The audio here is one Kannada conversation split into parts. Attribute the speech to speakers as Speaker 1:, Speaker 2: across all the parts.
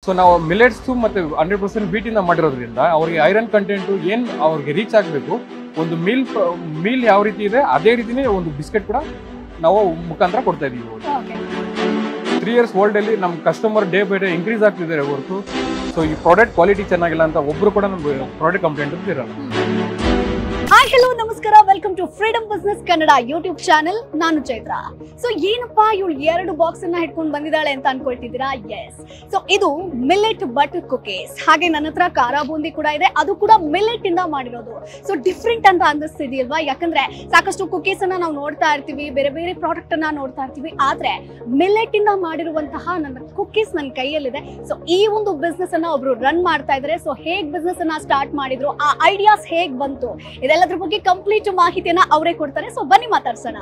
Speaker 1: ಸೊ ನಾವು ಮಿಲೆಟ್ಸ್ ಮತ್ತೆ ಹಂಡ್ರೆಡ್ ಪರ್ಸೆಂಟ್ ಬೀಟಿಂದ ಮಾಡಿರೋದ್ರಿಂದ ಅವ್ರಿಗೆ ಐರನ್ ಕಂಟೆಂಟ್ ಏನ್ ಅವ್ರಿಗೆ ರೀಚ್ ಆಗಬೇಕು ಒಂದು ಮೀಲ್ ಮೀಲ್ ಯಾವ ರೀತಿ ಇದೆ ಅದೇ ರೀತಿನೇ ಒಂದು ಬಿಸ್ಕೆಟ್ ಕೂಡ ನಾವು ಮುಖಾಂತರ ಕೊಡ್ತಾ ಇದೀವಿ
Speaker 2: ಓಕೆ
Speaker 1: ತ್ರೀ ಇಯರ್ಸ್ ಓಲ್ಡ್ ಅಲ್ಲಿ ನಮ್ಮ customer day by day increase ಆಗ್ತಿದ್ದಾರೆ ಹೊರತು ಸೊ ಈ ಪ್ರಾಡಕ್ಟ್ ಕ್ವಾಲಿಟಿ ಚೆನ್ನಾಗಿಲ್ಲ ಅಂತ ಒಬ್ರು ಕೂಡ ನಮ್ಮ ಪ್ರಾಡಕ್ಟ್ ಕಂಪ್ಲೇಂಟ್ ಅಂತ ಇರಲ್ಲ
Speaker 2: ಹಾಯ್ ಹಲೋ ನಮಸ್ಕಾರ welcome to freedom business Kannada YouTube channel ನಾನು ಚೈತ್ರ ಸೊ ಏನಪ್ಪಾ ಇವಳು ಎರಡು ಬಾಕ್ಸ್ ಅನ್ನ ಹಿಡ್ಕೊಂಡು ಬಂದಿದ್ದಾಳೆ ಅಂತ ಅನ್ಕೊಳ್ತಿದ್ದೀರಾ ಎಸ್ ಸೊ ಇದು ಮಿಲೆಟ್ ಬಟರ್ ಕುಕೀಸ್ ಹಾಗೆ ನನ್ನ ಹತ್ರ ಖಾರ ಬೂಂದಿ ಕೂಡ ಇದೆ ಅದು ಕೂಡ ಮಿಲೆಟ್ ಇಂದ ಮಾಡಿರೋದು ಸೊ ಡಿಫ್ರೆಂಟ್ ಅಂತ ಅನ್ನಿಸ್ತಿದೆಯಲ್ವಾ ಯಾಕಂದ್ರೆ ಸಾಕಷ್ಟು ಕುಕೀಸ್ ಅನ್ನ ನಾವು ನೋಡ್ತಾ ಇರ್ತೀವಿ ಬೇರೆ ಬೇರೆ ಪ್ರಾಡಕ್ಟ್ ಅನ್ನ ನೋಡ್ತಾ ಇರ್ತೀವಿ ಆದ್ರೆ ಮಿಲೆಟ್ ಇಂದ ಮಾಡಿರುವಂತಹ ನನ್ನ ಕುಕೀಸ್ ನನ್ನ ಕೈಯಲ್ಲಿದೆ ಸೊ ಈ ಒಂದು ಬಿಸ್ನೆಸ್ ಅನ್ನ ಒಬ್ರು ರನ್ ಮಾಡ್ತಾ ಇದ್ದಾರೆ ಸೊ ಹೇಗ್ ಬಿಸ್ನೆಸ್ ಅನ್ನ ಸ್ಟಾರ್ಟ್ ಮಾಡಿದ್ರು ಆ ಐಡಿಯಾಸ್ ಹೇಗ್ ಬಂತು ಇದೆಲ್ಲದ್ರ ಬಗ್ಗೆ ಕಂಪ್ಲೀಟ್ ಮಾಹಿತಿಯನ್ನ ಅವರೇ ಕೊಡ್ತಾರೆ ಸೊ ಬನ್ನಿ ಮಾತಾಡ್ಸೋಣ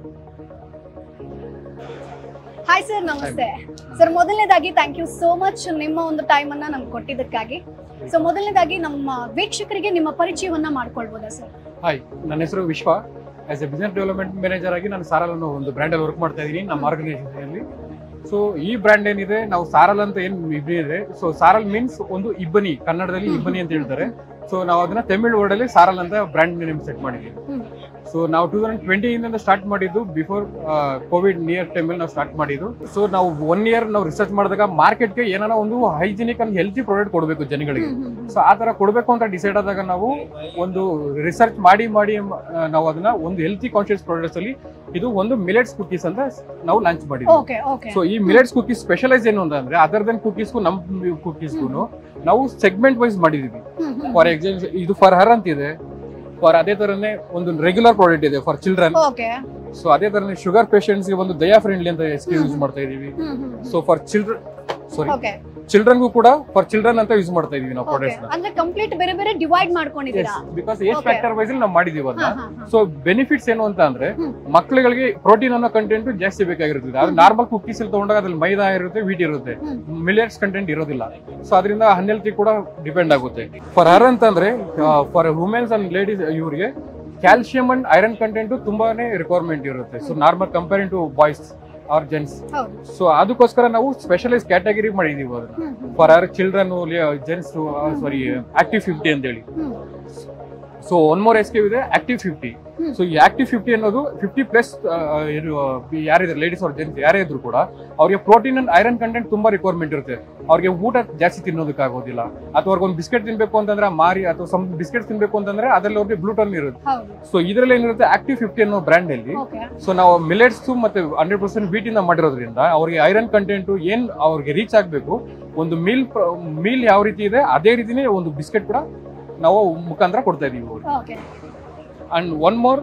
Speaker 2: ಹಾಯ್ ಸರ್ ನಮಸ್ತೆ ಸರ್ ಮೊದಲನೇದಾಗಿ ಥ್ಯಾಂಕ್ ಯು ಸೋ ಮಚ್ ನಿಮ್ಮ ಒಂದು ಟೈಮ್ ಅನ್ನ ನಮ್ಗೆ ಕೊಟ್ಟಿದ್ದಕ್ಕಾಗಿ ಸೊ ಮೊದಲನೇದಾಗಿ ನಮ್ಮ ವೀಕ್ಷಕರಿಗೆ ನಿಮ್ಮ ಪರಿಚಯವನ್ನ ಮಾಡ್ಕೊಳ್ಬೋದಾ ಸರ್
Speaker 1: ಹಾಯ್ ನನ್ನ ಹೆಸರು Vishwa as a business development manager ಆಗಿ ನಾನು ಸಾರಲ್ ಅನ್ನೋ ಒಂದು ಬ್ರ್ಯಾಂಡ್ ಅಲ್ಲಿ ವರ್ಕ್ ಮಾಡ್ತಾ ಇದ್ದೀನಿ ನಮ್ಮ ಆರ್ಗನೈಸೇಷನ್ ಅಲ್ಲಿ ಸೊ ಈ ಬ್ರ್ಯಾಂಡ್ ಏನಿದೆ ನಾವು ಸಾರಲ್ ಅಂತ ಏನ್ ಇಬ್ಬನಿ ಇದೆ ಸೊ ಸಾರಲ್ ಮೀನ್ಸ್ ಒಂದು ಇಬ್ಬನಿ ಕನ್ನಡದಲ್ಲಿ ಇಬ್ಬನಿ ಅಂತ ಹೇಳ್ತಾರೆ ಸೊ ನಾವು ಅದನ್ನ ತಮಿಳ್ ವರ್ಡ್ ಅಲ್ಲಿ ಸಾರಲ್ ಅಂತ ಬ್ರ್ಯಾಂಡ್ ನೇಮ್ ಸೆಟ್ ಮಾಡಿದ್ವಿ
Speaker 2: ಹ್ಮ್.
Speaker 1: ಸೊ ನಾವು ಟೂ ತೌಸಂಡ್ ಟ್ವೆಂಟಿಯಿಂದ ಸ್ಟಾರ್ಟ್ ಮಾಡಿದ್ದು ಬಿಫೋರ್ ಕೋವಿಡ್ ನಿಯರ್ ಟೈಮಲ್ಲಿ ನಾವು ಸ್ಟಾರ್ಟ್ ಮಾಡಿದ್ದು ಸೊ ನಾವು ಒನ್ ಇಯರ್ ನಾವು ರಿಸರ್ಚ್ ಮಾಡಿದಾಗ ಮಾರ್ಕೆಟ್ಗೆ ಏನಾರ ಒಂದು ಹೈಜಿನಿಕ್ ಅಂಡ್ ಹೆಲ್ತಿ ಪ್ರಾಡಕ್ಟ್ ಕೊಡಬೇಕು ಜನಗಳಿಗೆ ಸೊ ಆ ತರ ಕೊಡಬೇಕು ಅಂತ ಡಿಸೈಡ್ ಆದಾಗ ನಾವು ಒಂದು ರಿಸರ್ಚ್ ಮಾಡಿ ಮಾಡಿ ಮ- ಆ, ನಾವು ಅದನ್ನ ಒಂದು ಹೆಲ್ತಿ ಕಾನ್ಶಿಯಸ್ ಪ್ರಾಡಕ್ಟ್ಸ್ ಅಲ್ಲಿ ಇದು ಒಂದು ಮಿಲೆಟ್ಸ್ ಕುಕೀಸ್ ಅಂತ ನಾವು ಲಾಂಚ್ ಮಾಡಿದ್ವಿ
Speaker 2: ಓಕೆ ಓಕೆ
Speaker 1: ಸೊ ಈ ಮಿಲೆಟ್ಸ್ ಕುಕೀಸ್ ಸ್ಪೆಷಲೈಸ್ ಏನು ಅಂತಂದ್ರೆ ಅದರ್ ದನ್ ಕುಕೀಸ್ಗೂ ನಮ್ ಕುಕೀಸ್ಗೂ ನಾವು ಸೆಗ್ಮೆಂಟ್ ವೈಸ್ ಮಾಡಿದೀವಿ ಫಾರ್ ಎಕ್ಸಾಂಪಲ್ ಇದು ಫಾರ್ ಹರ್ ಅಂತ ಇದೆ ಫಾರ್ ಅದೇ ತರನೇ ಒಂದು ರೆಗ್ಯುಲರ್ ಪ್ರಾಡಕ್ಟ್ ಇದೆ ಫಾರ್ ಚಿಲ್ಡ್ರನ್
Speaker 2: ಓಕೆ
Speaker 1: ಸೊ ಅದೇ ತರನೇ ಶುಗರ್ ಪೇಷಂಟ್ಸ್ ಗೆ ಒಂದು ದಯಾ ಫ್ರೆಂಡ್ಲಿ ಅಂತ ಯೂಸ್ ಮಾಡ್ತಾ ಇದೀವಿ so for children sorry
Speaker 2: okay
Speaker 1: ಚಿಲ್ಡ್ರನ್ಗೂ ಕೂಡ ಫಾರ್ ಚಿಲ್ಡ್ರನ್ ಅಂತ ಯೂಸ್ ಮಾಡ್ತಾ ಇದೀವಿ ನಾವು
Speaker 2: ಓಕೆ
Speaker 1: ಪ್ರಾಡಕ್ಟ್ಸ್ ನ
Speaker 2: ಅಂದ್ರೆ ಕಂಪ್ಲೀಟ್ ಬೇರೆ ಬೇರೆ ಡಿವೈಡ್ ಮಾಡ್ಕೊಂಡಿದ್ದೀರಾ
Speaker 1: because age
Speaker 2: Okay.
Speaker 1: Factor wise ನಾವು ಮಾಡಿದೀವಿ ಅದನ್ನ
Speaker 2: ಹಾ, ಹಾ, ಹಾ.
Speaker 1: ಸೊ ಬೆನಿಫಿಟ್ಸ್ ಏನು ಅಂತ ಅಂದ್ರೆ
Speaker 2: ಹ್ಮ್.
Speaker 1: ಮಕ್ಕಳುಗಳಿಗೆ ಪ್ರೋಟೀನ್ ಅನ್ನೋ ಕಂಟೆಂಟ್ ಜಾಸ್ತಿ ಬೇಕಾಗಿರ್ತದೆ ಅದು ನಾರ್ಮಲ್ ಕುಕ್ಕೀಸ್ ಅಲ್ಲಿ ತಗೊಂಡಾಗ ಅದ್ರಲ್ಲಿ ಮೈದಾ ಇರುತ್ತೆ ವೀಟ್ ಇರುತ್ತೆ
Speaker 2: ಹ್ಮ್.
Speaker 1: ಮಿಲಿಯಟ್ಸ್ ಕಂಟೆಂಟ್ ಇರೋದಿಲ್ಲ ಸೊ ಅದರಿಂದ ಅನ್ಹೆಲ್ತಿ ಕೂಡ ಡಿಪೆಂಡ್ ಆಗುತ್ತೆ ಫಾರ್ ಹರ್ ಅಂತಂದ್ರೆ ಫಾರ್ ವುಮೆನ್ಸ್ ಅಂಡ್ ಲೇಡೀಸ್ ಇವ್ರಿಗೆ ಕ್ಯಾಲ್ಸಿಯಂ ಅಂಡ್ ಐರನ್ ಕಂಟೆಂಟ್ ತುಂಬಾನೇ ರಿಕ್ವೈರ್ಮೆಂಟ್ ಇರುತ್ತೆ so normal comparing to boys or gents
Speaker 2: ಹೌದು
Speaker 1: ಸೊ ಅದಕ್ಕೋಸ್ಕರ ನಾವು ಸ್ಪೆಷಲೈಸ್ ಕ್ಯಾಟಗರಿ ಮಾಡಿದೀವಿ ಅದನ್ನ
Speaker 2: hmm, hmm,
Speaker 1: for or children gents sorry active fifty ಅಂತ ಹೇಳಿ
Speaker 2: hmm.
Speaker 1: So one more S K ಇದೆ ಆಕ್ಟಿವ್ ಫಿಫ್ಟಿ
Speaker 2: ಹ್ಮ್.
Speaker 1: ಸೊ ಈ ಆಕ್ಟಿವ್ ಫಿಫ್ಟಿ ಅನ್ನೋದು ಫಿಫ್ಟಿ ಪ್ಲಸ್ ಯಾರಿದ್ರೆ ಲೇಡೀಸ್ ಅವ್ರ ಜೆಂಟ್ಸ್ ಯಾರೇ ಇದ್ರು ಕೂಡ ಅವ್ರಿಗೆ ಪ್ರೋಟೀನ್ ಅಂಡ್ ಐರನ್ ಕಂಟೆಂಟ್ ತುಂಬಾ ರಿಕ್ವೈರ್ಮೆಂಟ್ ಇರುತ್ತೆ ಅವ್ರಿಗೆ ಊಟ ಜಾಸ್ತಿ ತಿನ್ನೋದಕ್ಕಾಗೋದಿಲ್ಲ ಅಥವಾ ಅವ್ರಿಗೆ ಒಂದು ಬಿಸ್ಕೆಟ್ ತಿನ್ಬೇಕು ಅಂತಂದ್ರೆ ಆ ಮಾರಿ ಅಥವಾ ಸಮ್ ಬಿಸ್ಕೆಟ್ ತಿನ್ಬೇಕು ಅಂತಂದ್ರೆ ಅದರಲ್ಲಿ ಅವ್ರಿಗೆ ಗ್ಲೂಟನ್ ಇರುತ್ತೆ
Speaker 2: ಹೌದು
Speaker 1: ಸೊ ಇದರಲ್ಲಿ ಏನಿರುತ್ತೆ ಆಕ್ಟಿವ್ ಫಿಫ್ಟಿ ಅನ್ನೋ ಬ್ರ್ಯಾಂಡ್ ಅಲ್ಲಿ
Speaker 2: ಓಕೆ
Speaker 1: ಸೊ ನಾವು ಮಿಲೆಟ್ಸ್ ಮತ್ತೆ ಹಂಡ್ರೆಡ್ ಪರ್ಸೆಂಟ್ ಬೀಟಿಂದ ಮಾಡಿರೋದ್ರಿಂದ ಅವ್ರಿಗೆ ಐರನ್ ಕಂಟೆಂಟ್ ಏನ್ ಅವ್ರಿಗೆ ರೀಚ್ ಆಗಬೇಕು ಒಂದು ಮೀಲ್ ಮೀಲ್ ಯಾವ ರೀತಿ ಇದೆ ಅದೇ ರೀತಿನೇ ಒಂದು ಬಿಸ್ಕೆಟ್ ಕೂಡ ನಾವು ಮುಖಾಂತರ ಕೊಡ್ತಾ ಇದೀವಿ ಅವ್ರಿಗೆ
Speaker 2: ಓಕೆ
Speaker 1: ಅಂಡ್ ಒನ್ ಮೋರ್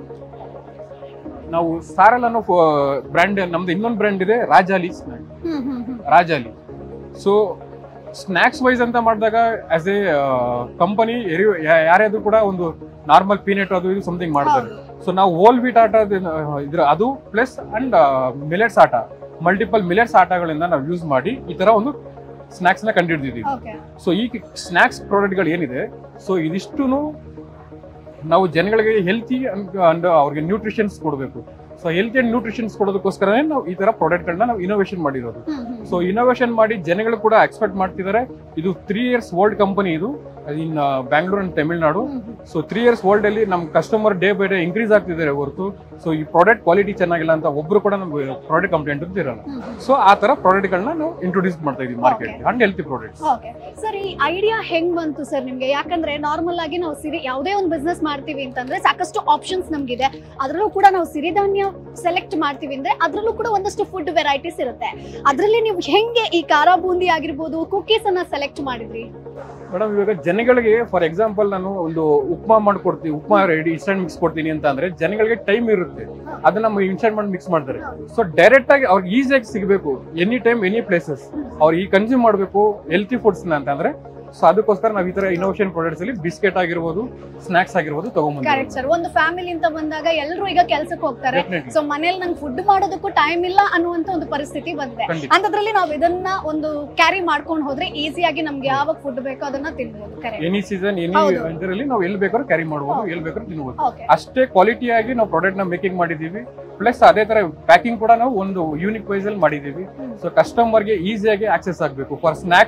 Speaker 1: ನಾವು ಸಾರಲ್ ಅನ್ನೋ ಬ್ರ್ಯಾಂಡ್ ನಮ್ದು ಇನ್ನೊಂದು ಬ್ರ್ಯಾಂಡ್ ಇದೆ Rajali snack.
Speaker 2: Hmm hmm hmm
Speaker 1: Rajali so snacks wise ಅಂತ ಮಾಡಿದಾಗ ಆಸ್ ಎ ಕಂಪನಿ ಯಾರ್ಯಾದ್ರು ಕೂಡ ಒಂದು ನಾರ್ಮಲ್ ಪೀನೆಟ್ ಅದು ಇದು ಸಮಥಿಂಗ್ ಮಾಡ್ತಾರೆ ಸೊ ನಾವು ಓಲ್ ವೀಟ್ ಆಟ ಇದ್ರ ಅದು ಪ್ಲಸ್ ಅಂಡ್ ಮಿಲೆಟ್ಸ್ ಆಟ ಮಲ್ಟಿಪಲ್ ಮಿಲೆಟ್ಸ್ ಆಟಗಳಿಂದ ನಾವು ಯೂಸ್ ಮಾಡಿ ಈ ತರ ಒಂದು ಸ್ನ್ಯಾಕ್ಸ್ ನ ಕಂಡುಹಿಡಿದಿದ್ದೀವಿ
Speaker 2: ಓಕೆ
Speaker 1: ಸೊ ಈ ಸ್ನ್ಯಾಕ್ಸ್ ಪ್ರಾಡಕ್ಟ್ಗಳು ಏನಿದೆ ಸೊ ಇದಿಷ್ಟು ನಾವು ಜನಗಳಿಗೆ ಹೆಲ್ತಿ ಅಂಡ್ ಅವ್ರಿಗೆ ನ್ಯೂಟ್ರಿಷನ್ಸ್ ಕೊಡಬೇಕು ಸೊ ಹೆಲ್ತಿ ಅಂಡ್ ನ್ಯೂಟ್ರಿಷನ್ಸ್ ಕೊಡೋದಕ್ಕೋಸ್ಕರನೇ ನಾವು ಈ ತರ ಪ್ರಾಡಕ್ಟ್ಗಳನ್ನ ನಾವು ಇನೋವೇಷನ್ ಮಾಡಿರೋದು
Speaker 2: ಹ್ಮ್ ಹ್ಮ್
Speaker 1: ಸೊ ಇನೋವೇಷನ್ ಮಾಡಿ ಜನಗಳು ಕೂಡ ಎಕ್ಸ್ಪೆಕ್ಟ್ ಮಾಡ್ತಿದ್ದಾರೆ ಇದು ತ್ರೀ ಇಯರ್ಸ್ ಓಲ್ಡ್ ಕಂಪನಿ ಇದು in Bangalore and Tamil Nadu
Speaker 2: hmm hmm.
Speaker 1: So three years old ಅಲ್ಲಿ ನಮ್ಮ customer day by day increase ಆಗ್ತಿದ್ದಾರೆ ಹೊರತು ಸೊ ಈ ಪ್ರಾಡಕ್ಟ್ ಕ್ವಾಲಿಟಿ ಚೆನ್ನಾಗಿಲ್ಲ ಅಂತ ಒಬ್ರು ಕೂಡ ನಮ್ಗೆ ಪ್ರಾಡಕ್ಟ್ ಕಂಪ್ಲೇಂಟ್ ಅಂತ ಇರಲ್ಲ
Speaker 2: ಹ್ಮ್ ಹ್ಮ್.
Speaker 1: ಸೊ ಆ ತರ ಪ್ರಾಡಕ್ಟ್ಗಳನ್ನ ನಾವು ಇಂಟ್ರೊಡ್ಯೂಸ್ ಮಾಡ್ತಾ ಇದೀವಿ market and healthy products
Speaker 2: okay sir ಈ ಐಡಿಯಾ ಹೆಂಗ್ ಬಂತು ಸರ್ ನಿಮ್ಗೆ ಯಾಕಂದ್ರೆ ನಾರ್ಮಲ್ ಆಗಿ ನಾವು ಸಿರಿ ಯಾವುದೇ ಒಂದು ಬಿಸ್ನೆಸ್ ಮಾಡ್ತೀವಿ ಅಂತಂದ್ರೆ ಸಾಕಷ್ಟು ಆಪ್ಷನ್ಸ್ ನಮ್ಗಿದೆ ಅದರಲ್ಲೂ ಕೂಡ ನಾವು ಸಿರಿಧಾನ್ಯ ಸೆಲೆಕ್ಟ್ ಮಾಡ್ತೀವಿ ಅಂದ್ರೆ ಅದರಲ್ಲೂ ಕೂಡ ಒಂದಷ್ಟು ಫುಡ್ ವೆರೈಟೀಸ್ ಇರುತ್ತೆ ಅದರಲ್ಲಿ ನೀವು ಹೆಂಗೆ ಈ ಖಾರ ಬೂಂದಿ ಆಗಿರ್ಬೋದು ಕುಕೀಸ್ ಅನ್ನ ಸೆಲೆಕ್ಟ್ ಮಾಡಿದ್ರಿ
Speaker 1: ಮೇಡಮ್ ಇವಾಗ ಜನಗಳಿಗೆ ಫಾರ್ ಎಕ್ಸಾಂಪಲ್ ನಾನು ಒಂದು ಉಪ್ಮಾ ಮಾಡ್ಕೊಡ್ತೀನಿ ಉಪ್ಮಾ ರೆಡಿ ಇನ್ಸ್ಟೆಂಟ್ ಮಿಕ್ಸ್ ಕೊಡ್ತೀನಿ ಅಂತ ಅಂದ್ರೆ ಜನಗಳಿಗೆ ಟೈಮ್ ಇರುತ್ತೆ ಅದನ್ನ ನಮ್ಮ ಇನ್ಸ್ಟೆಂಟ್ ಮಾಡಿ ಮಿಕ್ಸ್ ಮಾಡ್ತಾರೆ ಸೊ ಡೈರೆಕ್ಟ್ ಆಗಿ ಅವ್ರಿಗೆ ಈಸಿಯಾಗಿ ಸಿಗಬೇಕು ಎನಿ ಟೈಮ್ ಎನಿ ಪ್ಲೇಸಸ್ ಅವ್ರು ಈ ಕನ್ಸ್ಯೂಮ್ ಮಾಡಬೇಕು ಹೆಲ್ತಿ ಫುಡ್ಸ್ ಅಂತಂದ್ರೆ ಸೊ ಅದಕ್ಕೋಸ್ಕರ ನಾವು ಈ ತರ ಇನೋವೇಷನ್ ಪ್ರಾಡಕ್ಟ್ಸ್ ಅಲ್ಲಿ ಬಿಸ್ಕೆಟ್ ಆಗಿರ್ಬೋದು ಸ್ನಾಕ್ಸ್ ಆಗಿರ್ಬೋದು
Speaker 2: ಕರೆಕ್ಟ್
Speaker 1: ತಗೊಂಡ್ಬಂದಿದ್ದೀವಿ
Speaker 2: ಸರ್ ಒಂದು ಫ್ಯಾಮಿಲಿ ಅಂತ ಬಂದಾಗ ಎಲ್ಲರೂ ಈಗ ಕೆಲ್ಸಕ್ಕೆ ಹೋಗ್ತಾರೆ
Speaker 1: Definitely.
Speaker 2: ಸೊ ಮನೇಲಿ ನಂಗೆ ಫುಡ್ ಮಾಡೋದಕ್ಕೂ ಟೈಮ್ ಇಲ್ಲ ಅನ್ನುವಂತ ಒಂದು ಪರಿಸ್ಥಿತಿ ಬಂದಿದೆ
Speaker 1: ಖಂಡಿತ.
Speaker 2: ಅಂತದ್ರಲ್ಲಿ ನಾವು ಇದನ್ನ ಒಂದು ಕ್ಯಾರಿ ಮಾಡ್ಕೊಂಡು ಹೋದ್ರೆ ಈಸಿಯಾಗಿ ನಮ್ಗೆ ಯಾವಾಗ ಫುಡ್ ಬೇಕೋ ಅದನ್ನ ತಿನ್ಬೋದು ಕರೆಕ್ಟ್
Speaker 1: ಎನಿ ಸೀಸನ್ ಎನಿ
Speaker 2: ಹೌದು.
Speaker 1: ಇದರಲ್ಲಿ ನಾವು ಎಲ್ಲಿ ಬೇಕಾದ್ರೂ ಕ್ಯಾರಿ ಮಾಡ್ಬೋದು
Speaker 2: ಹೌದು.
Speaker 1: ಎಲ್ಲಿ ಬೇಕಾದ್ರೂ ತಿನ್ಬೋದು
Speaker 2: ಓಕೆ
Speaker 1: ಅಷ್ಟೇ ಕ್ವಾಲಿಟಿ ಆಗಿ ನಾವು ಪ್ರಾಡಕ್ಟ್ ನ ಮೇಕಿಂಗ್ ಮಾಡಿದೀವಿ ಪ್ಲಸ್ ಅದೇ ತರ ಪ್ಯಾಕಿಂಗ್ ಕೂಡ ನಾವು ಒಂದು ಯೂನಿಕ್ ವೈಸ್ ಅಲ್ಲಿ ಮಾಡಿದೀವಿ
Speaker 2: ಹ್ಮ್.
Speaker 1: ಸೊ ಕಸ್ಟಮರ್ ಗೆ ಈಸಿಯಾಗಿ ಆಕ್ಸೆಸ್ ಆಗಬೇಕು ಫಾರ್ ಸ್ನಾಕ್ಸ್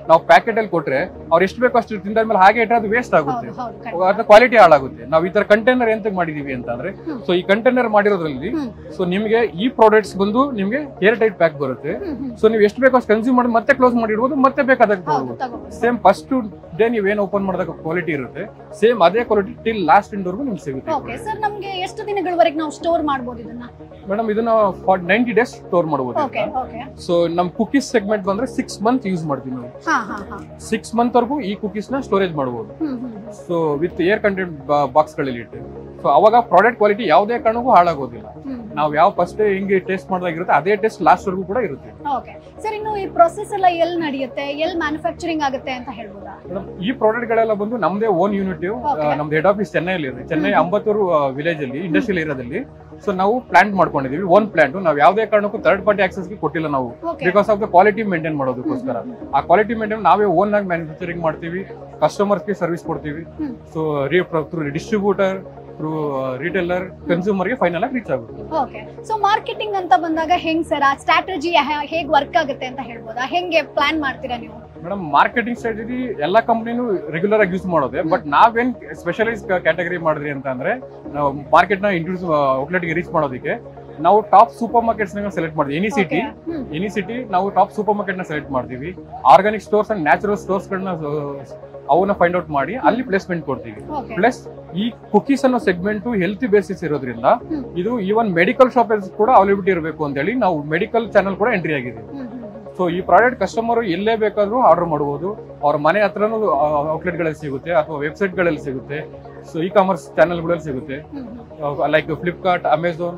Speaker 1: ನಾವು ಪ್ಯಾಕೆಟ್ ಅಲ್ಲಿ ಕೊಟ್ರೆ ಅವ್ರು ಎಷ್ಟು ಬೇಕೋ ಅಷ್ಟು ತಿಂದಾದ್ಮೇಲೆ ಹಾಗೆ ಇಟ್ಟರೆ ಅದು ವೇಸ್ಟ್ ಆಗುತ್ತೆ
Speaker 2: ಹೌದು ಹೌದು ಖಂಡಿತ.
Speaker 1: ಅದ್ರ ಕ್ವಾಲಿಟಿ ಹಾಳಾಗುತ್ತೆ ನಾವು ಈ ತರ ಕಂಟೈನರ್ ಎಂತ ಮಾಡಿದೀವಿ ಅಂತಂದ್ರೆ
Speaker 2: ಹ್ಮ್.
Speaker 1: ಸೊ ಈ ಕಂಟೈನರ್ ಮಾಡಿರೋದ್ರಲ್ಲಿ
Speaker 2: ಹ್ಮ್.
Speaker 1: ಸೊ ನಿಮಗೆ ಈ ಪ್ರಾಡಕ್ಟ್ಸ್ ಬಂದು ನಿಮಗೆ ಏರ್ ಟೈಟ್ ಪ್ಯಾಕ್ ಬರುತ್ತೆ
Speaker 2: ಹ್ಮ್, ಹ್ಮ್.
Speaker 1: ಸೊ ನೀವು ಎಷ್ಟು ಬೇಕೋ ಅಷ್ಟು ಕನ್ಸ್ಯೂಮ್ ಮಾಡಿ ಮತ್ತೆ ಕ್ಲೋಸ್ ಮಾಡಿಡ್ಬೋದು ಮತ್ತೆ ಬೇಕಾದಾಗ
Speaker 2: ಹೌದು
Speaker 1: ಕೊಡ್ಬೋದು
Speaker 2: ತಗೋಬಹುದು
Speaker 1: ಸೇಮ್ ಫಸ್ಟ್ ಡೇ ನೀವು ಏನು ಓಪನ್ ಮಾಡಿದಾಗ ಕ್ವಾಲಿಟಿ ಇರುತ್ತೆ ಸೇಮ್ ಅದೇ ಕ್ವಾಲಿಟಿ ಟಿಲ್ ಲಾಸ್ಟ್ ಇಂಡ್ವರೆಗೂ ನಿಮ್ಗೆ ಸಿಗುತ್ತೆ
Speaker 2: ಓಕೆ ಸರ್ ನಮ್ಗೆ ಎಷ್ಟು ದಿನಗಳವರೆಗೆ ನಾವು ಸ್ಟೋರ್ ಮಾಡ್ಬೋದು ಇದನ್ನ
Speaker 1: ಮೇಡಮ್ ಇದನ್ನ ನೈಂಟಿ ಡೇಸ್ ಸ್ಟೋರ್ ಮಾಡಬಹುದು
Speaker 2: ಓಕೆ ಓಕೆ
Speaker 1: ಸೊ ನಮ್ ಕುಕೀಸ್ ಸೆಗ್ಮೆಂಟ್ ಬಂದ್ರೆ ಸಿಕ್ಸ್ ಮಂತ್ ಯೂಸ್ ಮಾಡ್ತೀವಿ ನಾವು
Speaker 2: ಹಾ ಹಾ ಹಾ
Speaker 1: ಸಿಕ್ಸ್ ಮಂತ್ ವರೆಗೂ ಈ ಕುಕೀಸ್ ನ ಸ್ಟೋರೇಜ್ ಮಾಡಬಹುದು
Speaker 2: hmm hmm
Speaker 1: so with air content box ಗಳಲ್ಲಿ ಇಟ್ಟು ಸೊ ಅವಾಗ ಪ್ರಾಡಕ್ಟ್ ಕ್ವಾಲಿಟಿ ಯಾವುದೇ ಕಾರಣಕ್ಕೂ ಹಾಳಾಗೋದಿಲ್ಲ
Speaker 2: ಹ್ಮ್
Speaker 1: ನಾವು ಯಾವ ಫಸ್ಟ್ ಹಿಂಗೆ ಟೇಸ್ಟ್ ಮಾಡಿದಾಗಿರುತ್ತೆ ಅದೇ ಟೇಸ್ಟ್ ಲಾಸ್ಟ್ ವರೆಗೂ ಕೂಡ ಇರುತ್ತೆ
Speaker 2: ಓಕೆ ಸರ್ ಇನ್ನು ಈ ಪ್ರೊಸೆಸ್ ಎಲ್ಲ ಎಲ್ಲಿ ನಡೆಯುತ್ತೆ ಎಲ್ಲಿ ಮ್ಯಾನುಫ್ಯಾಕ್ಚರಿಂಗ್ ಆಗುತ್ತೆ ಅಂತ ಹೇಳ್ಬೋದಾ
Speaker 1: ಮೇಡಮ್ ಈ ಪ್ರಾಡಕ್ಟ್ ಗಳೆಲ್ಲ ಬಂದು ನಮ್ದೇ ಓನ್ ಯೂನಿಟ್
Speaker 2: Okay.
Speaker 1: ನಮ್ದು ಹೆಡ್ ಆಫೀಸ್ ಚೆನ್ನೈಲಿ ಇದೆ ಚೆನ್ನೈ
Speaker 2: ಹ್ಮ್.
Speaker 1: ಅಂಬತ್ತೂರು ವಿಲೇಜ್ ಅಲ್ಲಿ ಇಂಡಸ್ಟ್ರಿಯಲ್ ಏರಿಯಾದಲ್ಲಿ ಸೊ ನಾವು ಪ್ಲಾಂಟ್ ಮಾಡ್ಕೊಂಡಿದೀವಿ ಓನ್ ಪ್ಲಾಂಟ್ ನಾವು ಯಾವುದೇ ಕಾರಣಕ್ಕೂ ಥರ್ಡ್ ಪಾರ್ಟಿ ಆಕ್ಸೆಸ್ ಕೊಟ್ಟಿಲ್ಲ ನಾವು
Speaker 2: okay
Speaker 1: because of the quality maintain ಮಾಡೋದಕ್ಕೋಸ್ಕರ ಆ ಕ್ವಾಲಿಟಿ ಮೇಂಟೈನ್ ನಾವೇ ಓನ್ ಆಗಿ ಮ್ಯಾನುಫ್ಯಾಕ್ಚರಿಂಗ್ ಮಾಡ್ತೀವಿ ಕಸ್ಟಮರ್ಸ್ಗೆ ಸರ್ವಿಸ್ ಕೊಡ್ತೀವಿ
Speaker 2: hmm.
Speaker 1: So through distributor through retailer ಕನ್ಸ್ಯೂಮರ್ಗೆ ಫೈನಲ್ ಆಗಿ ರೀಚ್ ಆಗುತ್ತೆ
Speaker 2: ಓಕೆ ಸೊ ಮಾರ್ಕೆಟಿಂಗ್ ಅಂತ ಬಂದಾಗ ಹೆಂಗ್ ಸರ್ ಆ ಸ್ಟ್ರಾಟಜಿ ಹೇಗ್ ವರ್ಕ್ ಆಗುತ್ತೆ ಅಂತ ಹೇಳ್ಬೋದಾ ಹೆಂಗೆ ಪ್ಲಾನ್ ಮಾಡ್ತೀರಾ ನೀವು
Speaker 1: ಮೇಡಮ್ ಮಾರ್ಕೆಟಿಂಗ್ ಸ್ಟ್ರಾಟಜಿ ಎಲ್ಲ ಕಂಪ್ನಿನೂ ರೆಗ್ಯುಲರ್ ಆಗಿ ಯೂಸ್ ಮಾಡೋದೆ ಬಟ್ ನಾವೇನ್ ಸ್ಪೆಷಲೈಸ್ ಕ್ಯಾಟಗರಿ ಮಾಡಿದ್ರಿ ಅಂತ ಅಂದ್ರೆ ನಾವು ಮಾರ್ಕೆಟ್ ನ ಇಂಟ್ರೂಸ್ ಔಟ್ಲೆಟ್ ಗೆ ರೀಚ್ ಮಾಡೋದಕ್ಕೆ ನಾವು ಟಾಪ್ ಸೂಪರ್ ಮಾರ್ಕೆಟ್ಸ್ ಸೆಲೆಕ್ಟ್ ಮಾಡಿದ್ವಿ any city
Speaker 2: Okay. Hmm.
Speaker 1: Any city ನಾವು ಟಾಪ್ ಸೂಪರ್ ಮಾರ್ಕೆಟ್ ನ ಸೆಲೆಕ್ಟ್ ಮಾಡ್ತೀವಿ organic stores and natural stores ಗಳನ್ನ ಅವನ್ನ ಫೈಂಡ್ ಔಟ್ ಮಾಡಿ ಅಲ್ಲಿ ಪ್ಲೇಸ್ಮೆಂಟ್ ಕೊಡ್ತೀವಿ
Speaker 2: ಓಕೆ
Speaker 1: ಪ್ಲಸ್ ಈ ಕುಕೀಸ್ ಅನ್ನೋ ಸೆಗ್ಮೆಂಟ್ ಹೆಲ್ತಿ ಬೇಸಿಸ್ ಇರೋದ್ರಿಂದ
Speaker 2: ಹ್ಮ್.
Speaker 1: ಇದು ಈವನ್ ಮೆಡಿಕಲ್ ಶಾಪ್ ಕೂಡ ಅವೈಲಬಿಲಿಟಿ ಇರಬೇಕು ಅಂತ ಹೇಳಿ ನಾವು ಮೆಡಿಕಲ್ ಚಾನಲ್ ಕೂಡ ಎಂಟ್ರಿ ಆಗಿದ್ದೀವಿ
Speaker 2: ಹ್ಮ್ ಹ್ಮ್ ಹ್ಮ್.
Speaker 1: ಸೊ ಈ ಪ್ರಾಡಕ್ಟ್ ಕಸ್ಟಮರ್ ಎಲ್ಲೇ ಬೇಕಾದ್ರೂ ಆರ್ಡರ್ ಮಾಡಬಹುದು ಅವ್ರ ಮನೆ ಹತ್ರನೂ ಔಟ್ಲೆಟ್ ಗಳಲ್ಲಿ ಸಿಗುತ್ತೆ ಅಥವಾ ವೆಬ್ಸೈಟ್ ಗಳಲ್ಲಿ ಸಿಗುತ್ತೆ ಸೊ ಇ ಕಾಮರ್ಸ್ ಚಾನಲ್ಗಳಲ್ಲಿ ಸಿಗುತ್ತೆ
Speaker 2: hmm hmm.
Speaker 1: Like Flipkart Amazon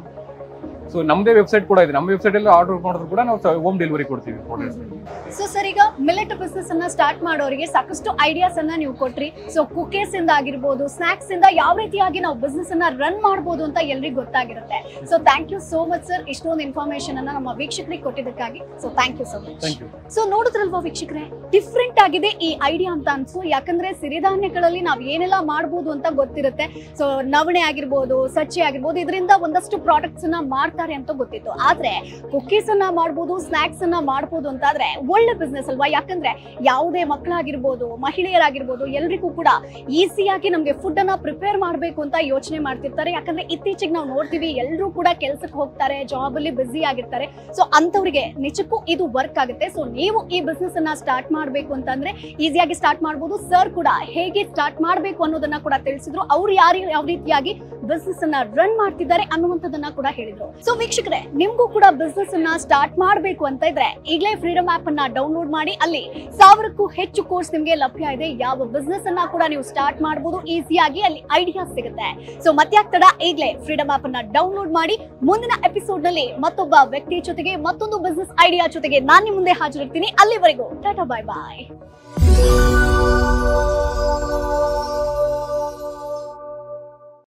Speaker 1: so ನಮ್ದೇ ವೆಬ್ಸೈಟ್ ಕೂಡ ಇದೆ ನಮ್ಮ ವೆಬ್ಸೈಟ್ ಅಲ್ಲಿ ಆರ್ಡರ್ ಮಾಡಿದ್ರು ಕೂಡ ನಾವು ಹೋಮ್ ಡೆಲಿವರಿ ಕೊಡ್ತೀವಿ ಪ್ರಾಡಕ್ಟ್ಸ್
Speaker 2: ಸೊ ಸರ್ ಈಗ ಮಿಲೆಟ್ ಬಿಸ್ನೆಸ್ ಅನ್ನ ಸ್ಟಾರ್ಟ್ ಮಾಡೋರಿಗೆ ಸಾಕಷ್ಟು ಐಡಿಯಾಸ್ ಅನ್ನ ನೀವು ಕೊಟ್ರಿ ಸೊ ಕುಕೀಸ್ ಇಂದ ಆಗಿರ್ಬೋದು ಸ್ನಾಕ್ಸ್ ಇಂದ ಯಾವ ರೀತಿಯಾಗಿ ನಾವು ಬಿಸ್ನೆಸ್ ಅನ್ನ ರನ್ ಮಾಡಬಹುದು ಅಂತ ಎಲ್ರಿಗೂ ಗೊತ್ತಾಗಿರುತ್ತೆ so thank you so much sir ಇಷ್ಟೊಂದು ಇನ್ಫಾರ್ಮೇಶನ್ ಅನ್ನ ನಮ್ಮ ವೀಕ್ಷಕರಿಗೆ ಕೊಟ್ಟಿದ್ದಕ್ಕಾಗಿ so thank you so much
Speaker 1: thank you
Speaker 2: so ನೋಡಿದ್ರಲ್ವಾ ವೀಕ್ಷಕರೇ ಡಿಫ್ರೆಂಟ್ ಆಗಿದೆ ಈ ಐಡಿಯಾ ಅಂತ ಅನ್ಸು ಯಾಕಂದ್ರೆ ಸಿರಿಧಾನ್ಯಗಳಲ್ಲಿ ನಾವ್ ಏನೆಲ್ಲ ಮಾಡ್ಬೋದು ಅಂತ ಗೊತ್ತಿರುತ್ತೆ ಸೊ ನವಣೆ ಆಗಿರ್ಬೋದು ಸಚ್ಚಿ ಆಗಿರ್ಬೋದು ಇದರಿಂದ ಒಂದಷ್ಟು ಪ್ರಾಡಕ್ಟ್ಸ್ ಅನ್ನ ಮಾಡ್ತಾರೆ ಅಂತ ಗೊತ್ತಿತ್ತು ಆದ್ರೆ ಕುಕೀಸ್ ಅನ್ನ ಮಾಡ್ಬೋದು ಸ್ನಾಕ್ಸ್ ಅನ್ನ ಮಾಡ್ಬೋದು ಅಂತಾದ್ರೆ ಒಳ್ಳೆ ಬಿಸ್ನೆಸ್ ಅಲ್ವಾ ಯಾಕಂದ್ರೆ ಯಾವುದೇ ಮಕ್ಕಳಾಗಿರ್ಬೋದು ಮಹಿಳೆಯರಾಗಿರ್ಬೋದು ಎಲ್ರಿಗೂ ಕೂಡ ಈಸಿಯಾಗಿ ನಮ್ಗೆ ಫುಡ್ ಅನ್ನ ಪ್ರಿಪೇರ್ ಮಾಡ್ಬೇಕು ಅಂತ ಯೋಚನೆ ಮಾಡ್ತಿರ್ತಾರೆ ಯಾಕಂದ್ರೆ ಇತ್ತೀಚೆಗೆ ನಾವು ನೋಡ್ತೀವಿ ಎಲ್ಲರೂ ಕೂಡ ಕೆಲ್ಸಕ್ಕೆ ಹೋಗ್ತಾರೆ ಜಾಬ್ ಅಲ್ಲಿ ಬ್ಯುಸಿ ಆಗಿರ್ತಾರೆ ಸೊ ಅಂತವ್ರಿಗೆ ನಿಜಕ್ಕೂ ಇದು ವರ್ಕ್ ಆಗುತ್ತೆ ಸೊ ನೀವು ಈ ಬಿಸ್ನೆಸ್ ಅನ್ನ ಸ್ಟಾರ್ಟ್ ಮಾಡ್ಬೇಕು ಅಂತಂದ್ರೆ ಈಸಿಯಾಗಿ ಸ್ಟಾರ್ಟ್ ಮಾಡ್ಬೋದು ಸರ್ ಕೂಡ ಹೇಗೆ ಸ್ಟಾರ್ಟ್ ಮಾಡ್ಬೇಕು ಅನ್ನೋದನ್ನ ಕೂಡ ತಿಳಿಸಿದ್ರು ಅವ್ರು ಯಾರು ಯಾವ ರೀತಿಯಾಗಿ ಬಿಸ್ನೆಸ್ ಅನ್ನ ರನ್ ಮಾಡ್ತಿದ್ದಾರೆ ಅನ್ನುವಂಥದ್ದನ್ನ ಕೂಡ ಹೇಳಿದ್ರು ಸೊ ವೀಕ್ಷಕರೇ ನಿಮ್ಗೂ ಕೂಡ ಬಿಸ್ನೆಸ್ ಅನ್ನ ಸ್ಟಾರ್ಟ್ ಮಾಡ್ಬೇಕು ಅಂತ ಇದ್ರೆ ಈಗಲೇ ಫ್ರೀಡಮ್ ಆಪ್ ಅನ್ನ ಡೌನ್ಲೋಡ್ ಮಾಡಿ ಅಲ್ಲಿ ಸಾವಿರಕ್ಕೂ ಹೆಚ್ಚು ಕೋರ್ಸ್ ನಿಮ್ಗೆ ಲಭ್ಯ ಇದೆ ಯಾವ ಬಿಸ್ನೆಸ್ ಅನ್ನ ಕೂಡ ನೀವು ಸ್ಟಾರ್ಟ್ ಮಾಡಬಹುದು ಈಸಿಯಾಗಿ ಅಲ್ಲಿ ಐಡಿಯಾ ಸಿಗುತ್ತೆ ಸೊ ಮತ್ತ್ಯಾಕ್ ತಡ ಈಗಲೇ ಫ್ರೀಡಮ್ ಆಪ್ ಅನ್ನ ಡೌನ್ಲೋಡ್ ಮಾಡಿ ಮುಂದಿನ ಎಪಿಸೋಡ್ ನಲ್ಲಿ ಮತ್ತೊಬ್ಬ ವ್ಯಕ್ತಿ ಜೊತೆಗೆ ಮತ್ತೊಂದು ಬಿಸ್ನೆಸ್ ಐಡಿಯಾ ಜೊತೆಗೆ ನಾನು ನಿಮ್ಮ ಮುಂದೆ ಹಾಜರಿರ್ತೀನಿ ಅಲ್ಲಿವರೆಗೂ ಟಾಟಾ ಬಾಯ್ ಬಾಯ್